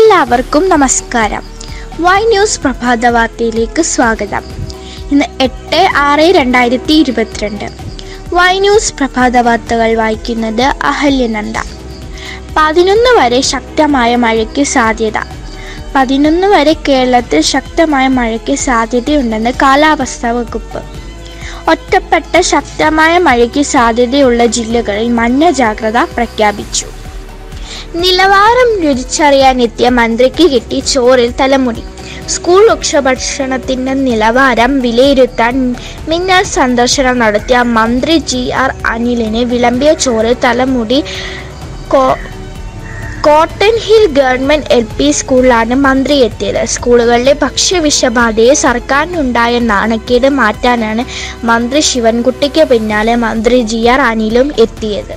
എല്ലാവർക്കും നമസ്കാരം Y news പ്രഭാത വാർത്തയിലേക്ക് സ്വാഗതം ഇന്ന് എട്ട് ആറ് രണ്ടായിരത്തി ഇരുപത്തിരണ്ട് വൈ ന്യൂസ് പ്രഭാത വാർത്തകൾ വായിക്കുന്നത് അഹല്യനന്ദ പതിനൊന്ന് വരെ ശക്തമായ മഴയ്ക്ക് സാധ്യത പതിനൊന്ന് വരെ കേരളത്തിൽ ശക്തമായ മഴയ്ക്ക് സാധ്യതയുണ്ടെന്ന് കാലാവസ്ഥാ വകുപ്പ് ഒറ്റപ്പെട്ട ശക്തമായ മഴയ്ക്ക് സാധ്യതയുള്ള ജില്ലകളിൽ മഞ്ഞ ജാഗ്രത പ്രഖ്യാപിച്ചു നിലവാരം രുചിച്ചറിയാനെത്തിയ മന്ത്രിക്ക് കിട്ടി ചോറിൽ തലമുടി സ്കൂൾ ഉച്ചഭക്ഷണത്തിന്റെ നിലവാരം വിലയിരുത്താൻ മിന്നൽ സന്ദർശനം നടത്തിയ മന്ത്രി ജി ആർ അനിലിന് വിളമ്പിയ ചോറിൽ തലമുടി കോ- Cotton Hill government L P സ്കൂളിലാണ് മന്ത്രി എത്തിയത് സ്കൂളുകളിലെ ഭക്ഷ്യവിഷബാധയെ സർക്കാരിനുണ്ടായ നാണക്കേട് മാറ്റാനാണ് മന്ത്രി ശിവൻകുട്ടിക്ക് പിന്നാലെ മന്ത്രി ജി ആർ അനിലും എത്തിയത്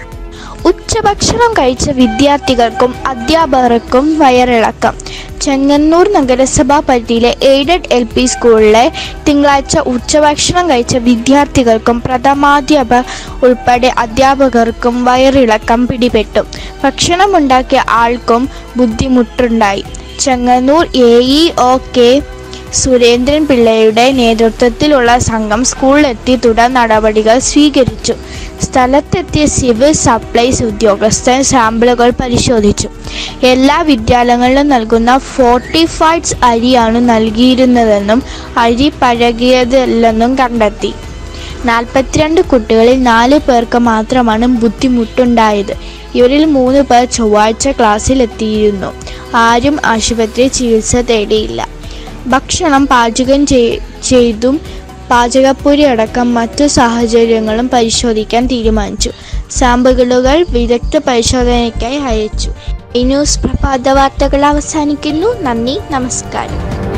ഉച്ചഭക്ഷണം കഴിച്ച വിദ്യാർത്ഥികൾക്കും അധ്യാപകർക്കും വയറിളക്കം ചെങ്ങന്നൂർ നഗരസഭാ പരിധിയിലെ എയ്ഡഡ് എൽ പി സ്കൂളിലെ തിങ്കളാഴ്ച ഉച്ചഭക്ഷണം കഴിച്ച വിദ്യാർത്ഥികൾക്കും പ്രഥമാധ്യാപകർ ഉൾപ്പെടെ അധ്യാപകർക്കും വയറിളക്കം പിടിപെട്ടു ഭക്ഷണമുണ്ടാക്കിയ ആൾക്കും ബുദ്ധിമുട്ടുണ്ടായി Chengannur A E O K Surendran പിള്ളയുടെ നേതൃത്വത്തിലുള്ള സംഘം സ്കൂളിലെത്തി തുടർ നടപടികൾ സ്വീകരിച്ചു സ്ഥലത്തെത്തിയ സിവിൽ സപ്ലൈസ് ഉദ്യോഗസ്ഥൻ സാമ്പിളുകൾ പരിശോധിച്ചു എല്ലാ വിദ്യാലയങ്ങളിലും നൽകുന്ന ഫോർട്ടിഫൈഡ്സ് അരിയാണ് നൽകിയിരുന്നതെന്നും അരി പഴകിയതല്ലെന്നും കണ്ടെത്തി നാൽപ്പത്തിരണ്ട് കുട്ടികളിൽ നാല് പേർക്ക് മാത്രമാണ് ബുദ്ധിമുട്ടുണ്ടായത് ഇവരിൽ മൂന്ന് പേർ ചൊവ്വാഴ്ച ക്ലാസ്സിലെത്തിയിരുന്നു ആരും ആശുപത്രി ചികിത്സ തേടിയില്ല ഭക്ഷണം പാചകം ചെയ്- ചെയ്തും പാചകപ്പൊരി അടക്കം മറ്റു സാഹചര്യങ്ങളും പരിശോധിക്കാൻ തീരുമാനിച്ചു സാമ്പിളുകൾ വിദഗ്ധ പരിശോധനയ്ക്കായി അയച്ചു ഈ ന്യൂസ് പ്രഭാത വാർത്തകൾ അവസാനിക്കുന്നു നന്ദി നമസ്കാരം